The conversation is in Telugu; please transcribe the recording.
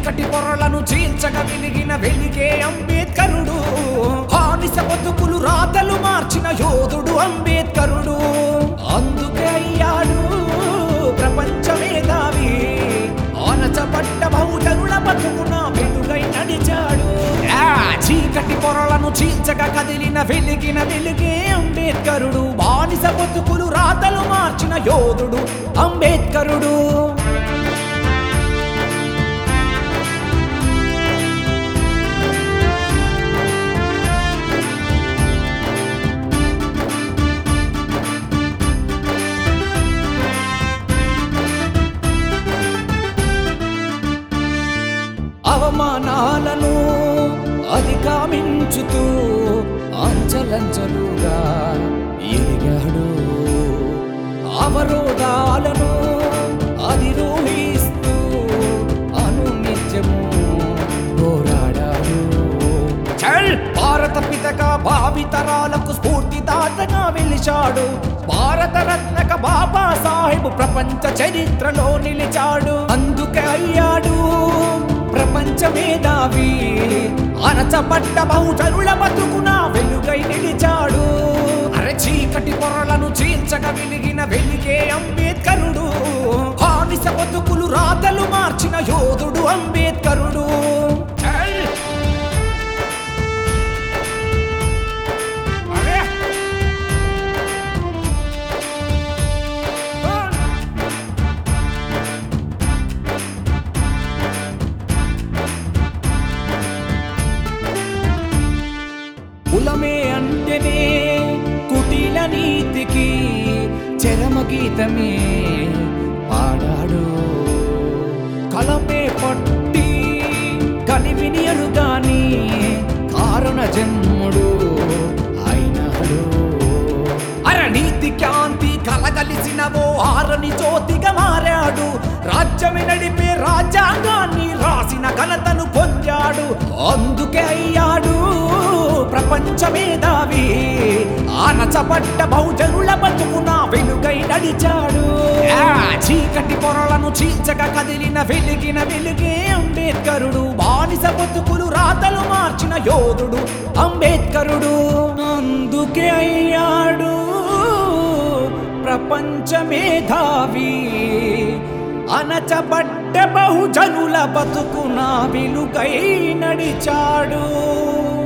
చీకటి పొరలను చీల్చక వెలిగిన వెలిగే అంబేద్కరుడు హానిస బతుకులు రాతలు మార్చిన యోధుడు అంబేద్కరుడు అందుకే అయ్యాడు ప్రపంచ మేధావి ఆనచబడ్డ బహుజనుల బతుకున వెలుగై నడిచాడు ఆ చీకటి పొరలను చీల్చక కదిలిన వెలిగిన వెలిగే అంబేద్కరుడు బానిస బతుకులు రాతలు మార్చిన యోధుడు అంబేద్కరుడు అవమానాలను అధిగమించుతూ అంచలంచలుగా ఎదిగాడు అవరోధాలను అధిరోహిస్తూ అనునిత్యము పోరాడాడు చల్ భారత పితగా భావితరాలకు స్ఫూర్తిదాతగా వెలిచాడు భారత రత్నక బాబా సాహెబ్ ప్రపంచ చరిత్రలో నిలిచాడు అందుకే అయ్యాడు ప్రపంచ మేధావి అరచబడ్డ బహుజనుల బతుకున వెలుగై నిలిచాడు అరే చీకటి పొరలను చీల్చక వెలిగిన వెలిగే అంబేద్కరుడు హానిస బతుకులు రాతలు మార్చిన యోధుడు అంబేద్కరుడు చల్ అరే కులమే అంటేనే కుటిల నీతికి చరమ గీతమే పాడాడు కలమే పట్టి కలివిని అడుగాని కారణ జన్ముడు అయినాడు అరణీతి కాంతి కలగలిసినవో ఆరని జ్యోతిగా మారాడు రాజ్యమి నడిపే రాజ్యాంగాన్ని రాసిన ఘనతను పొందాడు అందుకే అయ్యాడు ప్రపంచ మేధావి ఆనచబడ్డ బహుజనుల బతుకున వెలుగై నడిచాడు ఆ చీకటి పొరలను చీల్చక కదిలిన వెలిగిన వెలుగే అంబేద్కరుడు బానిస బతుకులు రాతలు మార్చిన యోధుడు అంబేద్కరుడు అందుకే అయ్యాడు ప్రపంచ మేధావి అనచబడ్డ బహుజనుల బతుకున వెలుగై నడిచాడు